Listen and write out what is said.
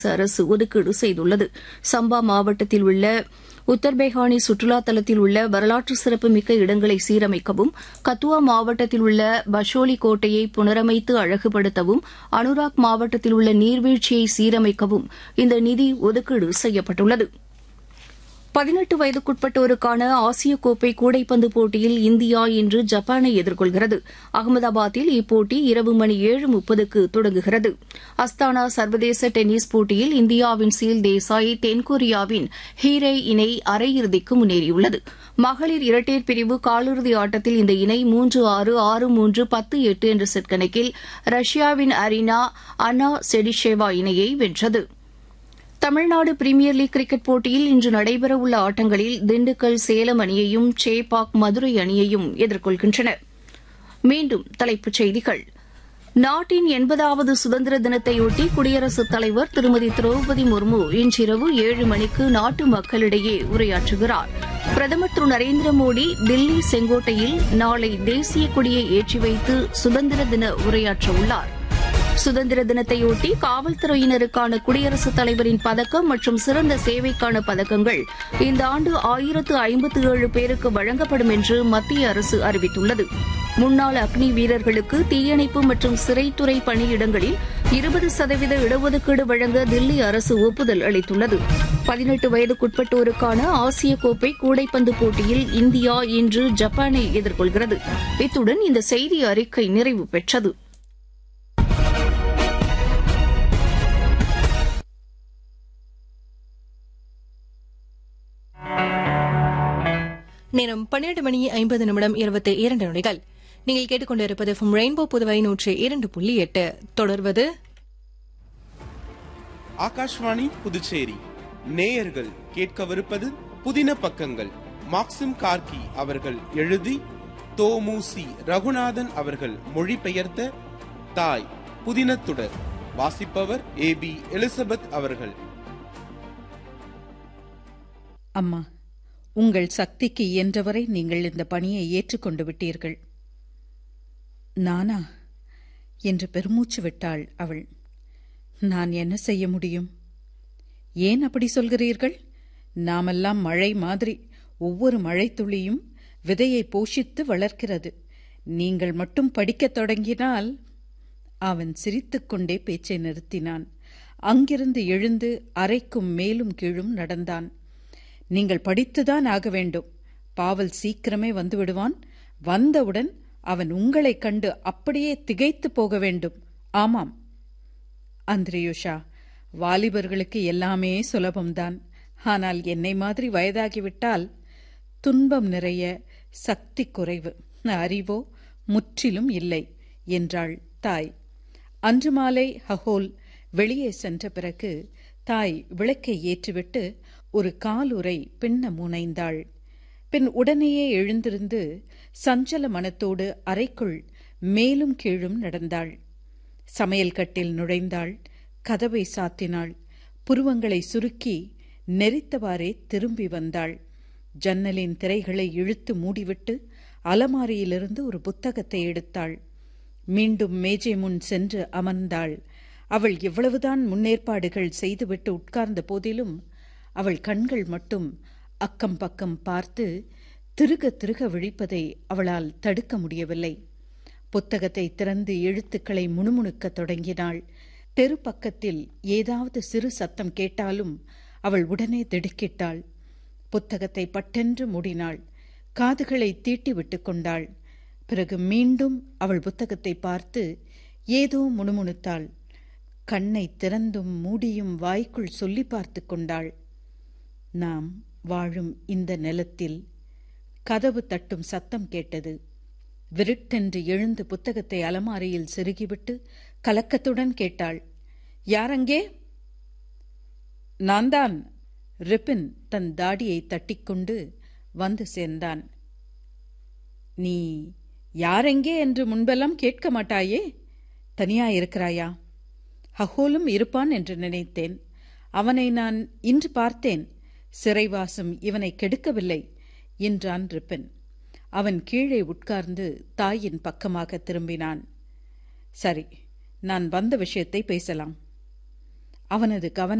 அரசு ஒதுக்கீடு செய்துள்ளது சம்பா மாவட்டத்தில் உள்ள உத்தர்பேகானி சுற்றுலா தலத்தில் உள்ள வரலாற்று சிறப்புமிக்க இடங்களை சீரமைக்கவும் கத்துவா மாவட்டத்தில் உள்ள பஷோலி கோட்டையை புனரமைத்து அழகுபடுத்தவும் அனுராக் மாவட்டத்தில் உள்ள நீர்வீழ்ச்சியை சீரமைக்கவும் இந்த நிதி ஒதுக்கீடு செய்யப்பட்டுள்ளது பதினெட்டு வயதுக்குட்பட்டோருக்கான ஆசிய கோப்பை கூடைப்பந்து போட்டியில் இந்தியா இன்று ஜப்பானை எதிர்கொள்கிறது அகமதாபாத்தில் இப்போட்டி இரவு மணி ஏழு முப்பதுக்கு தொடங்குகிறது அஸ்தானா சர்வதேச டென்னிஸ் போட்டியில் இந்தியாவின் சீல் தேசாய் தென்கொரியாவின் ஹீரே இணை அரையிறுதிக்கு முன்னேறியுள்ளது மகளிர் இரட்டையர் பிரிவு காலிறுதி ஆட்டத்தில் இந்த இணை மூன்று ஆறு ஆறு மூன்று பத்து எட்டு என்ற செட் கணக்கில் ரஷ்யாவின் அரினா அன்னா செடிஷேவா இணையை வென்றது தமிழ்நாடு பிரீமியர் லீக் கிரிக்கெட் போட்டியில் இன்று நடைபெறவுள்ள ஆட்டங்களில் திண்டுக்கல் சேலம் அணியையும் சேப்பாக் மதுரை அணியையும் எதிர்கொள்கின்றன மீண்டும் தலைப்புச் செய்திகள் நாட்டின் எண்பதாவது சுதந்திர தினத்தையொட்டி குடியரசுத் தலைவர் திருமதி திரௌபதி முர்மு இன்றிரவு ஏழு மணிக்கு நாட்டு மக்களிடையே உரையாற்றுகிறார் பிரதமர் திரு நரேந்திர மோடி தில்லி செங்கோட்டையில் நாளை தேசிய கொடியை ஏற்றி வைத்து சுதந்திர தின உரையாற்றவுள்ளாா் சுதந்திர தினத்தையொட்டி காவல்துறையினருக்கான குடியரசுத் தலைவரின் பதக்கம் மற்றும் சிறந்த சேவைக்கான பதக்கங்கள் இந்த ஆண்டு ஆயிரத்து ஐம்பத்து ஏழு பேருக்கு வழங்கப்படும் என்று மத்திய அரசு அறிவித்துள்ளது முன்னாள் அக்னி வீரர்களுக்கு தீயணைப்பு மற்றும் சிறைத்துறை பணியிடங்களில் இருபது சதவீத இடஒதுக்கீடு வழங்க தில்லி அரசு ஒப்புதல் அளித்துள்ளது பதினெட்டு வயதுக்குட்பட்டோருக்கான ஆசிய கோப்பை கூடைப்பந்து போட்டியில் இந்தியா இன்று ஜப்பானை எதிர்கொள்கிறது இத்துடன் இந்த செய்தி அறிக்கை நிறைவு பெற்றது நேரம் பன்னிரண்டு மணி ஐம்பது நிமிடம் இருபத்தி இரண்டு நொடிகள் நீங்கள் கேட்டுக்கொண்டிருப்பது ஃப்ரம் ரெயின்போ புதுவை நூற்றி இரண்டு புள்ளி எட்டு தொடர்வது ஆகாஷ்வாணி புதுச்சேரி நேயர்கள் கேட்கவிருப்பது புதின பக்கங்கள் மாக்சிம் கார்கி அவர்கள் எழுதி தோமுசி ரகுநாதன் அவர்கள் மொழிபெயர்த்த தாய் புதினத்துடர் வாசிப்பவர் ஏ பி எலிசபெத் அவர்கள் அம்மா உங்கள் சக்திக்கு இயன்றவரை நீங்கள் இந்த பணியை ஏற்றுக்கொண்டு விட்டீர்கள் நானா என்று பெருமூச்சு விட்டாள் அவள் நான் என்ன செய்ய முடியும் ஏன் அப்படி சொல்கிறீர்கள் நாமெல்லாம் மழை மாதிரி ஒவ்வொரு மழைத்துளியும் விதையை போஷித்து வளர்க்கிறது நீங்கள் மட்டும் படிக்கத் தொடங்கினால் அவன் சிரித்துக்கொண்டே பேச்சை நிறுத்தினான் அங்கிருந்து எழுந்து அறைக்கும் மேலும் கீழும் நடந்தான் நீங்கள் படித்துதான் ஆக வேண்டும் பாவல் சீக்கிரமே வந்து விடுவான் வந்தவுடன் அவன் உங்களைக் கண்டு அப்படியே திகைத்து போக வேண்டும் ஆமாம் அந்திரியுஷா வாலிபர்களுக்கு எல்லாமே சுலபம்தான் ஆனால் என்னை மாதிரி வயதாகிவிட்டால் துன்பம் நிறைய சக்தி குறைவு அறிவோ முற்றிலும் இல்லை என்றாள் தாய் அன்று மாலை ஹஹோல் வெளியே சென்ற பிறகு தாய் விளக்கை ஏற்றிவிட்டு ஒரு காலுரை பின்ன முனைந்தாள் பின் உடனேயே எழுந்திருந்து சஞ்சல மனத்தோடு அறைக்குள் மேலும் கீழும் நடந்தாள் சமையல் கட்டில் நுழைந்தாள் கதவை சாத்தினாள் புருவங்களை சுருக்கி நெறித்தவாறே திரும்பி வந்தாள் ஜன்னலின் திரைகளை இழுத்து மூடிவிட்டு அலமாரியிலிருந்து ஒரு புத்தகத்தை எடுத்தாள் மீண்டும் மேஜை முன் சென்று அமர்ந்தாள் அவள் எவ்வளவுதான் முன்னேற்பாடுகள் செய்துவிட்டு உட்கார்ந்த போதிலும் அவள் கண்கள் மட்டும் அக்கம் பக்கம் பார்த்து திருக திருக விழிப்பதை அவளால் தடுக்க முடியவில்லை புத்தகத்தை திறந்து எழுத்துக்களை முணுமுணுக்கத் தொடங்கினாள் தெரு பக்கத்தில் ஏதாவது சிறு சத்தம் கேட்டாலும் அவள் உடனே திடுக்கிட்டாள் புத்தகத்தை பட்டென்று மூடினாள் காதுகளை தீட்டி விட்டு கொண்டாள் பிறகு மீண்டும் அவள் புத்தகத்தை பார்த்து ஏதோ முணுமுணுத்தாள் கண்ணை திறந்தும் மூடியும் வாய்க்குள் சொல்லி பார்த்து கொண்டாள் நாம் வாழும் இந்த நிலத்தில் கதவு தட்டும் சத்தம் கேட்டது விருட்டென்று எழுந்து புத்தகத்தை அலமாரியில் செருகிவிட்டு கலக்கத்துடன் கேட்டாள் யாரங்கே நான்தான் ரிப்பின் தன் தாடியை தட்டிக்கொண்டு வந்து சேர்ந்தான் நீ யாரெங்கே என்று முன்பெல்லாம் கேட்க மாட்டாயே தனியா இருக்கிறாயா ஹஹோலும் இருப்பான் என்று நினைத்தேன் அவனை நான் இன்று பார்த்தேன் சிறைவாசம் இவனை கெடுக்கவில்லை என்றான் ரிப்பன் அவன் கீழே உட்கார்ந்து தாயின் பக்கமாக திரும்பினான் சரி நான் வந்த விஷயத்தை பேசலாம் அவனது கவனம்